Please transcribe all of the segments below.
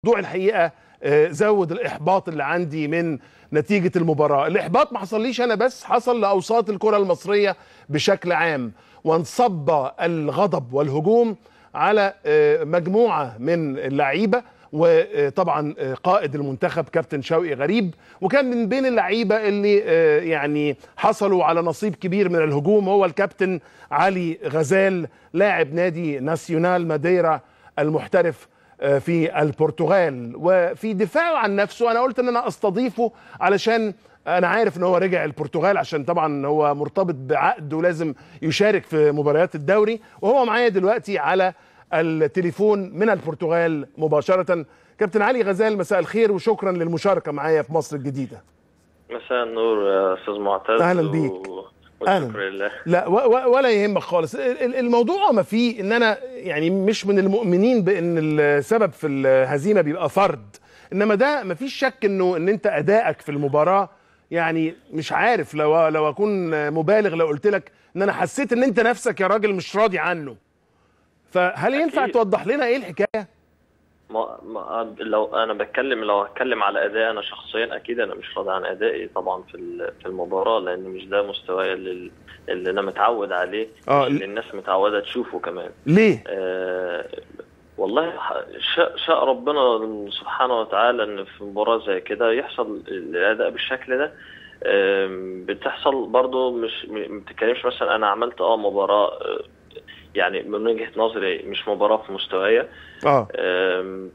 موضوع الحقيقه آه، زود الاحباط اللي عندي من نتيجه المباراه الاحباط ما حصليش انا بس حصل لاوساط الكره المصريه بشكل عام وانصب الغضب والهجوم على آه، مجموعه من اللعيبه وطبعا آه، قائد المنتخب كابتن شوقي غريب وكان من بين اللعيبه اللي آه، يعني حصلوا على نصيب كبير من الهجوم هو الكابتن علي غزال لاعب نادي ناسيونال ماديرا المحترف آه، في البرتغال وفي دفاعه عن نفسه انا قلت ان انا استضيفه علشان انا عارف ان هو رجع البرتغال عشان طبعا هو مرتبط بعقد ولازم يشارك في مباريات الدوري وهو معايا دلوقتي على التليفون من البرتغال مباشرة كابتن علي غزال مساء الخير وشكرا للمشاركة معايا في مصر الجديدة مساء النور يا استاذ معتز أهلا بيك. و... أهلا. والشكر لله لا و و ولا يهمك خالص ال- ال- الموضوع ما فيه ان انا يعني مش من المؤمنين بان السبب في الهزيمه بيبقى فرد انما ده ما فيش شك انه ان انت ادائك في المباراه يعني مش عارف لو لو اكون مبالغ لو قلت لك ان انا حسيت ان انت نفسك يا راجل مش راضي عنه فهل ينفع أكيد. توضح لنا ايه الحكايه ما... ما... لو انا بتكلم لو هتكلم على اداء انا شخصيا اكيد انا مش راضي عن ادائي طبعا في ال- في المباراه لان مش ده مستواي اللي, اللي انا متعود عليه اه اللي الناس متعوده تشوفه كمان ليه آه... والله ح- شاء شاء ربنا سبحانه وتعالى ان في مباراه زي كده يحصل الاداء بالشكل ده آم، بتحصل برضو مش م- ما بتتكلمش مثلا انا عملت اه مباراه آه، يعني من وجهه نظري مش مباراه في مستوايا اه آم،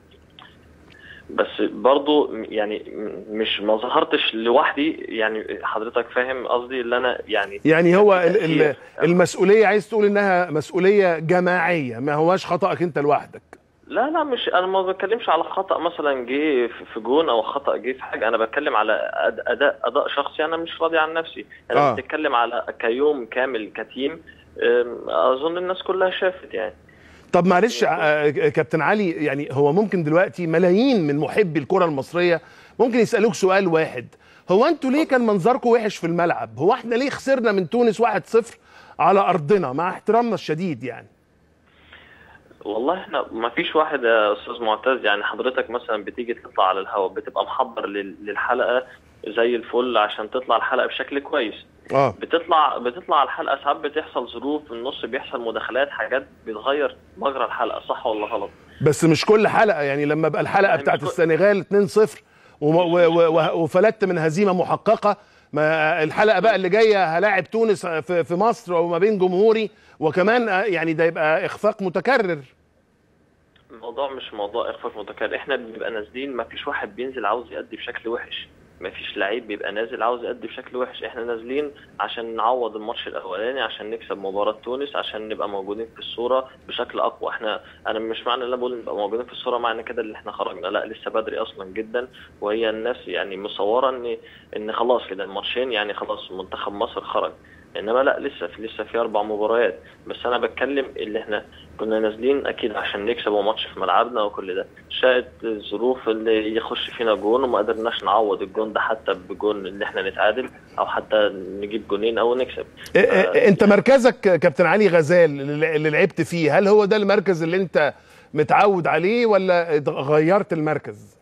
بس برضو يعني م- مش ما ظهرتش لوحدي يعني حضرتك فاهم قصدي اللي انا يعني يعني هو ال- ال- تأثير. المسؤوليه عايز تقول انها مسؤوليه جماعيه ما هواش خطأك انت لوحدك لا لا مش انا ما بتكلمش على خطا مثلا جه في- في جون او خطا جه في حاجه انا بتكلم على أد- اداء اداء شخصي انا مش راضي عن نفسي انا آه. بتكلم على كيوم كامل كتيم أم، اظن الناس كلها شافت يعني طب معلش آه، كابتن علي يعني هو ممكن دلوقتي ملايين من محبي الكرة المصرية ممكن يسألوك سؤال واحد هو انتوا ليه كان منظركم وحش في الملعب هو احنا ليه خسرنا من تونس 1-0 على ارضنا مع احترامنا الشديد يعني والله احنا ما فيش واحد يا استاذ معتز يعني حضرتك مثلا بتيجي تطلع على الهواء بتبقى محضر لل- للحلقه زي الفل عشان تطلع الحلقه بشكل كويس اه بتطلع بتطلع على الحلقه ساعات بتحصل ظروف في النص بيحصل مداخلات حاجات بتغير مجرى الحلقه صح ولا غلط بس مش كل حلقة يعني لما بقى الحلقة يعني بتاعت مش كل- السنغال 2-0 وم- و- و- و- وفلتت من هزيمة محققة ما الحلقة بقى اللي جاية هلاعب تونس في في مصر وما بين جمهوري وكمان آه، يعني ده يبقى اخفاق متكرر الموضوع مش موضوع اخفاق متكرر احنا بنبقى نازلين ما فيش واحد بينزل عاوز يأدي بشكل وحش ما فيش لعيب بيبقى نازل عاوز يأدي بشكل وحش احنا نازلين عشان نعوض الماتش الاولاني عشان نكسب مباراة تونس عشان نبقى موجودين في الصورة بشكل اقوى احنا انا مش معنى ان انا بقول نبقى موجودين في الصورة معنى كده اللي احنا خرجنا لا لسه بدري اصلا جدا وهي الناس يعني مصورة ان ان خلاص كده الماتشين يعني خلاص منتخب مصر خرج انما لا لسه في لسه في اربع مباريات بس انا بتكلم اللي احنا كنا نازلين اكيد عشان نكسب ماتش في ملعبنا وكل ده شاءت الظروف اللي يخش فينا جون وما قدرناش نعوض الجون ده حتى بجون اللي احنا نتعادل او حتى نجيب جونين او نكسب إيه إيه انت مركزك كابتن علي غزال اللي اللي لعبت فيه هل هو ده المركز اللي انت متعود عليه ولا غيرت المركز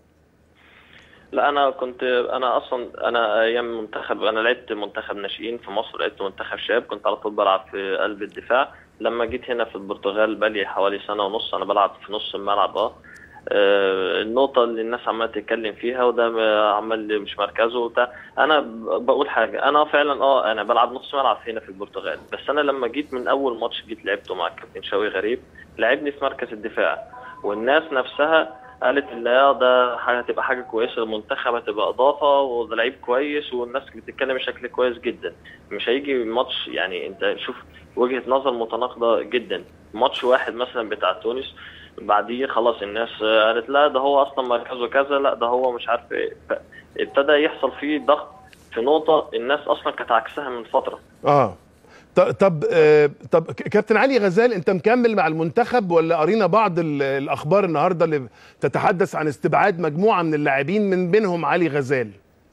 لا انا كنت انا اصلا انا ايام منتخب انا لعبت منتخب ناشئين في مصر لعبت منتخب شباب كنت على طول بلعب في قلب الدفاع لما جيت هنا في البرتغال بقالي حوالي سنه ونص انا بلعب في نص الملعب اه آه، النقطة اللي الناس عمالة تتكلم فيها وده م- عمال مش مركزه وبتاع أنا ب- بقول حاجة أنا فعلا أه أنا بلعب نص ملعب هنا في البرتغال بس أنا لما جيت من أول ماتش جيت لعبته مع الكابتن شوقي غريب لعبني في مركز الدفاع والناس نفسها قالت لا ده حاجة هتبقى حاجة كويسة للمنتخب هتبقى إضافة وده لعيب كويس والناس بتتكلم بشكل كويس جدا مش هيجي ماتش يعني أنت شوف وجهة نظر متناقضة جدا ماتش واحد مثلا بتاع تونس بعديه خلاص الناس قالت لا ده هو اصلا مركزه كذا لا ده هو مش عارف ايه ف- ابتدى يحصل فيه ضغط في نقطة الناس اصلا كانت عكسها من فترة اه ط- طب آه، طب ك- كابتن علي غزال انت مكمل مع المنتخب ولا قرينا بعض ال- الاخبار النهارده اللي تتحدث عن استبعاد مجموعه من اللاعبين من بينهم علي غزال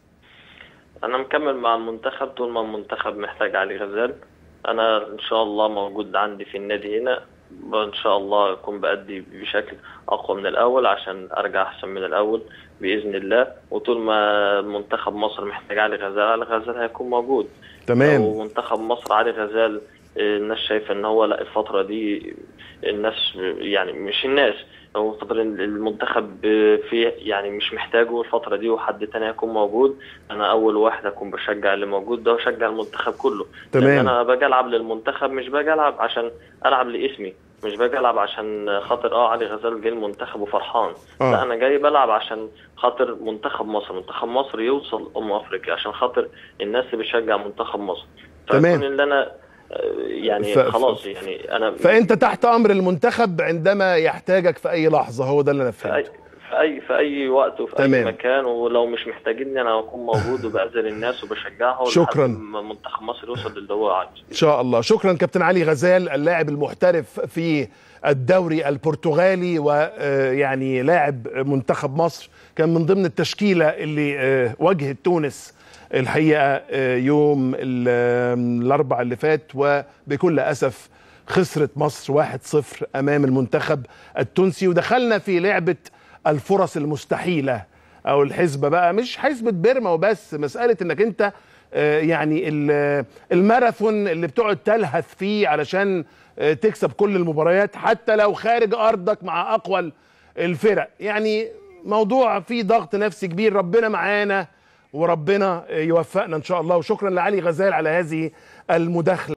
انا مكمل مع المنتخب طول ما المنتخب محتاج علي غزال انا ان شاء الله موجود عندي في النادي هنا ان شاء الله اكون بأدي بشكل اقوى من الاول عشان ارجع احسن من الاول باذن الله وطول ما منتخب مصر محتاج علي غزال علي غزال هيكون موجود تمام لو منتخب مصر علي غزال آه، الناس شايفه ان هو لا الفتره دي الناس يعني مش الناس هو الفترة المنتخب آه، في يعني مش محتاجه الفترة دي وحد تاني هيكون موجود أنا أول واحد أكون بشجع اللي موجود ده وشجع المنتخب كله تمام. لأن أنا باجي ألعب للمنتخب مش باجي ألعب عشان ألعب لاسمي مش باجي ألعب عشان خاطر اه علي غزال جه المنتخب وفرحان آه. لا أنا جاي بلعب عشان خاطر منتخب مصر منتخب مصر يوصل أمم أفريقيا عشان خاطر الناس اللي بتشجع منتخب مصر تمام. فيكون اللي أنا آه، يعني ف- خلاص يعني أنا فانت تحت امر المنتخب عندما يحتاجك في اي لحظه هو ده اللي انا في اي فهمته في اي في اي وقت وفي تمام. اي مكان ولو مش محتاجيني انا اكون موجود وبأذن الناس وبشجعهم شكراً. لحد ما منتخب مصر يوصل للي هو عايزه ان شاء الله شكرا كابتن علي غزال اللاعب المحترف في الدوري البرتغالي ويعني لاعب منتخب مصر كان من ضمن التشكيله اللي آه، واجهت تونس الحقيقه آه، يوم ال- آه، الاربع اللي فات وبكل اسف خسرت مصر 1-0 امام المنتخب التونسي ودخلنا في لعبه الفرص المستحيله او الحسبه بقى مش حسبه بيرما وبس مساله انك انت آه، يعني ال- الماراثون اللي بتقعد تلهث فيه علشان آه، تكسب كل المباريات حتى لو خارج ارضك مع اقوى الفرق يعني موضوع فيه ضغط نفسي كبير ربنا معانا وربنا آه، يوفقنا ان شاء الله وشكرا لعلي غزال على هذه المداخله